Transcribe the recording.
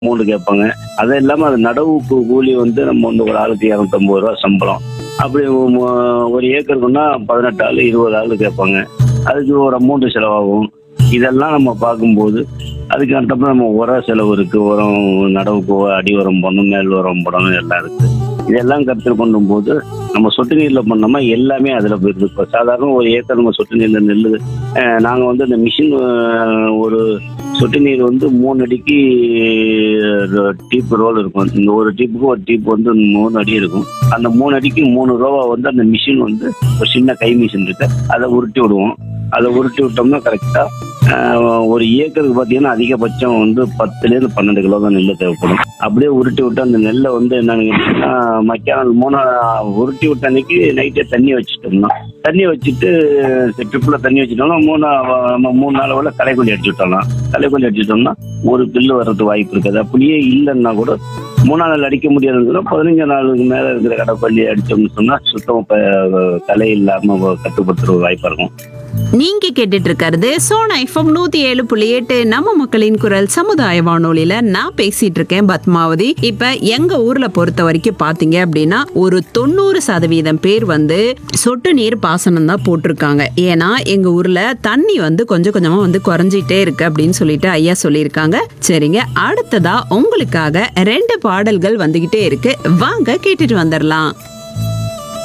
amount கேட்பாங்க அது இல்லாம அது நடவு கூ- கூலி வந்து நம்ம வந்து ஒரு ஆளுக்கு இரநூத்தம்பது ரூபா சம்பளம் அப்படி ம- ஒரு ஏக்கருக்குன்னா பதினெட்டு ஆள் இருபது ஆள் கேட்பாங்க அதுக்கு ஒரு அமௌண்ட் செலவாகும் இதெல்லாம் நம்ம பார்க்கும்போது அதுக்கு அடுத்தப்ப நம்ம உர செலவு இருக்கு உரம் நடவுக்கு அடி உரம் பண்ணணும் மேல் உரம் பண்ணணும் எல்லாம் இருக்கு இதெல்லாம் கருத்தில் கொண்டும் போது நம்ம சொட்டு நீர்ல பண்ணோமா எல்லாமே அதுல போயிருக்கு இப்போ சாதாரண ஒரு ஏக்கர் நம்ம சொட்டு நீர்ல நெல் அஹ், நாங்க வந்து இந்த மிஷின் ஒரு சொட்டு நீர் வந்து மூணு அடிக்கு டீப் ரோல் இருக்கும் இந்த ஒரு டீப்புக்கு ஒரு டீப் வந்து மூணு அடி இருக்கும் அந்த மூணு அடிக்கு மூணு ரூபா வந்து அந்த மிஷின் வந்து ஒரு சின்ன கை மிஷின் இருக்கு அதை உருட்டி விடுவோம் அதை உருட்டி விட்டோம்னா கரெக்டா ஒரு ஏக்கருக்கு பார்த்தீங்கன்னா அதிகபட்சம் வந்து பத்துலேருந்து பன்னெண்டு கிலோ தான் நெல் தேவைப்படும் அப்படியே உருட்டி விட்டு அந்த நெல்லை வந்து என்னன்னு கேட்டீங்கன்னா மக்கான மூணு உருட்டி விட்ட அன்னைக்கு நைட்டே தண்ணி வச்சுட்டோம்னா தண்ணி வச்சுட்டு ட்ரிப்பில் தண்ணி வச்சுட்டோம்னா மூணு நம்ம மூணு நாள் வரை களைக்கொல்லி அடிச்சு விட்டோம்னா களைக்கொல்லி அடிச்சுட்டோம்னா ஒரு பில்லு வர்றது வாய்ப்பு இருக்காது அப்படியே இல்லைன்னா கூட மூணாம் நாள் அடிக்க முடியாதுன்னா பதினஞ்சு நாளுக்கு மேலே இருக்கிற கடைப்பள்ளி அடிச்சோம்னு சொன்னால் சுத்தம் ப- களை இல்லாமல் கட்டுப்படுத்துற வாய்ப்பாக இருக்கும் நீங்க கேட்டுட்டு இருக்கிறது சோனா எஃப்எம் நூத்தி ஏழு புள்ளி எட்டு நம்ம மக்களின் குரல் சமுதாய வானொலியில நான் பேசிட்டு இருக்கேன் பத்மாவதி இப்ப எங்க ஊர்ல பொறுத்த வரைக்கும் பாத்தீங்க அப்படின்னா ஒரு தொண்ணூறு சதவீதம் பேர் வந்து சொட்டு நீர் பாசனம் தான் போட்டிருக்காங்க ஏன்னா எங்க ஊர்ல தண்ணி வந்து கொஞ்சம் கொஞ்சமா வந்து குறைஞ்சிட்டே இருக்கு அப்படின்னு சொல்லிட்டு ஐயா சொல்லியிருக்காங்க சரிங்க அடுத்ததா உங்களுக்காக ரெண்டு பாடல்கள் வந்துகிட்டே இருக்கு வாங்க கேட்டுட்டு வந்துடலாம்